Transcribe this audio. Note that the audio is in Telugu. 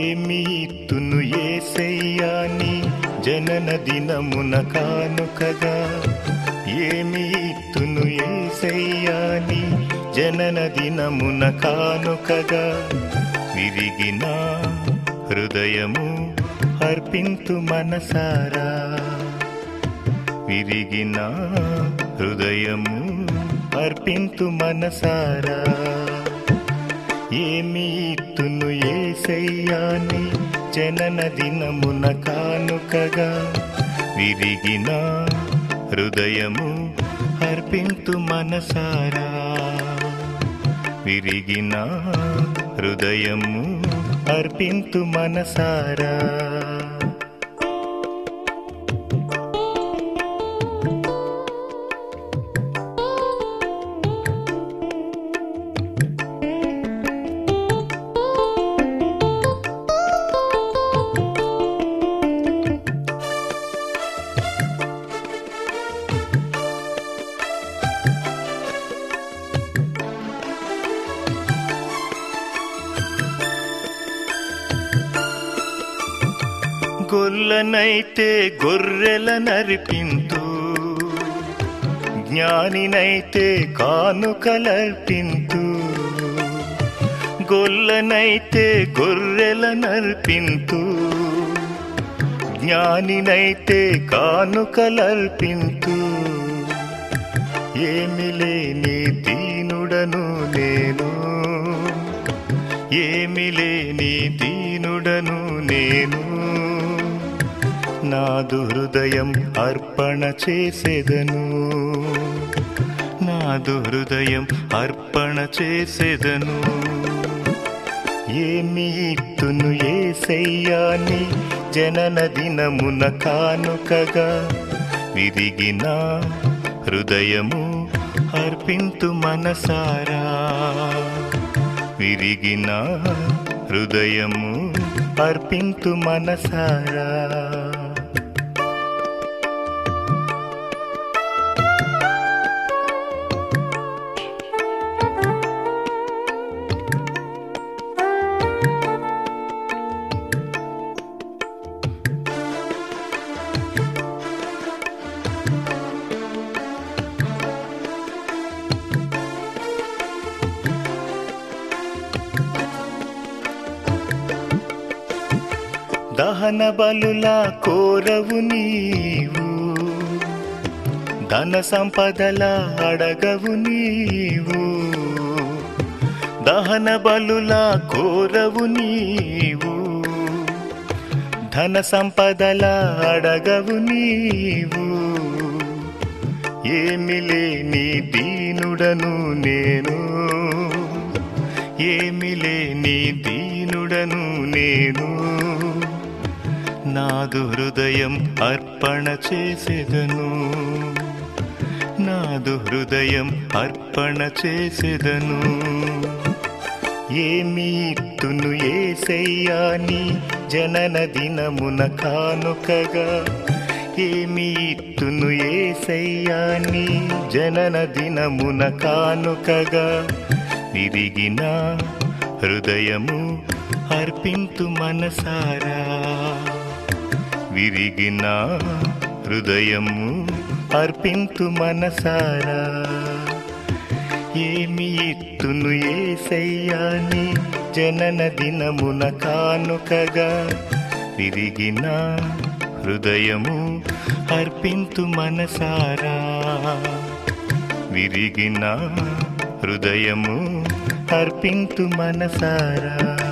ఏమి ఇత్తును ఏసయ్యాని జనన దినమున కానుకగా ఏమి ఇత్తును ఏసయ్యాని జనన దినమున కానుకగా విరిగిన హృదయము అర్పింతు మనసారా విరిగిన హృదయము అర్పింతు మనసారా ఏమి ఇత్తును ఏసయ్యాని జనన దినమున కానుకగా విరిగిన హృదయము అర్పింతు మనసారా విరిగిన హృదయము అర్పింతు మనసారా గొల్లనైతే గొర్రెల నరిపింతు జ్ఞానినైతే కానుకలర్పింతు గొల్లనైతే గొర్రెల నర్పింతు జ్ఞానినైతే కానుకలర్పింతు ఏమి లేని దీనుడను నేను ఏమి లేని దీనుడను నేను నాదు హృదయం అర్పణ చేసేదను నాదు హృదయం అర్పణ చేసేదను ఏమి ఇత్తును ఏసయ్యాని జనన దినమున కానుకగా విరిగిన హృదయము అర్పింతు మనసారా విరిగిన హృదయము అర్పింతు మనసారా దహన బలులా కోరవు నీవు ధన సంపదల అడగవు నీవు దహన బలులా కోరవు నీవు ధన సంపదల అడగవు నీవు ఏమి లేని దీనుడను నేను ఏమి లేని దీనుడను నేను నాదు హృదయం అర్పణ చేసేదను నాదు హృదయం అర్పణ చేసేదను ఏమి ఇత్తును ఏసయ్యాని జనన దినమున కానుకగా ఏమి ఇత్తును ఏసయ్యాని జనన దినమున కానుకగా విరిగిన హృదయము అర్పింతు మనసారా విరిగిన హృదయము అర్పింతు మనసారా ఏమి ఇత్తును ఏసయ్యాని జనన దినమున కానుకగా విరిగిన హృదయము అర్పింతు మనసారా విరిగిన హృదయము అర్పింతు మనసారా